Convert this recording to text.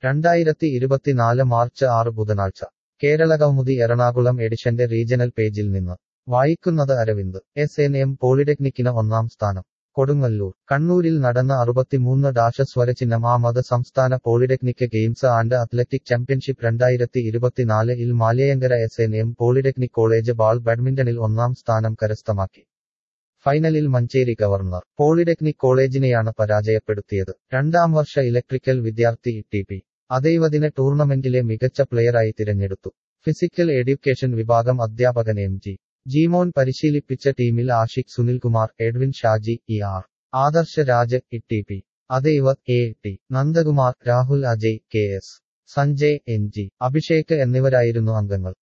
രണ്ടായിരത്തി ഇരുപത്തിനാല് മാർച്ച് ആറ് ബുധനാഴ്ച കേരളകൗമുദി എറണാകുളം എഡിഷന്റെ റീജണൽ പേജിൽ നിന്ന് വായിക്കുന്നത് അരവിന്ദ് എസ് എൻ എം പോളിടെക്നിക്കിന് ഒന്നാം സ്ഥാനം കൊടുങ്ങല്ലൂർ കണ്ണൂരിൽ നടന്ന അറുപത്തിമൂന്ന് ഡാഷ സ്വരചിഹ്നം ആമത് സംസ്ഥാന polytechnic games and athletic championship രണ്ടായിരത്തി ഇരുപത്തിനാല് ഇൽ Malankara S N M polytechnic college ball ബാഡ്മിന്റണിൽ ഒന്നാം സ്ഥാനം കരസ്ഥമാക്കി ഫൈനലിൽ മഞ്ചേരി ഗവർണർ പോളിടെക്നിക് കോളേജിനെയാണ് പരാജയപ്പെടുത്തിയത് രണ്ടാം വർഷ ഇലക്ട്രിക്കൽ വിദ്യാർത്ഥി ടി പി അതൈവദിന ടൂർണമെന്റിലെ മികച്ച പ്ലെയറായി തിരഞ്ഞെടുത്തു ഫിസിക്കൽ എഡ്യൂക്കേഷൻ വിഭാഗം അധ്യാപകൻ എം ജി ജീമോൻ പരിശീലിപ്പിച്ച ടീമിൽ Ashiq Sunilkumar Edwin Shaji E R Adarsh Raj E T P അതൈവ A T Nandakumar Rahul Ajay K S Sanjay N G Abhishek എന്നിവരായിരുന്നു അംഗങ്ങൾ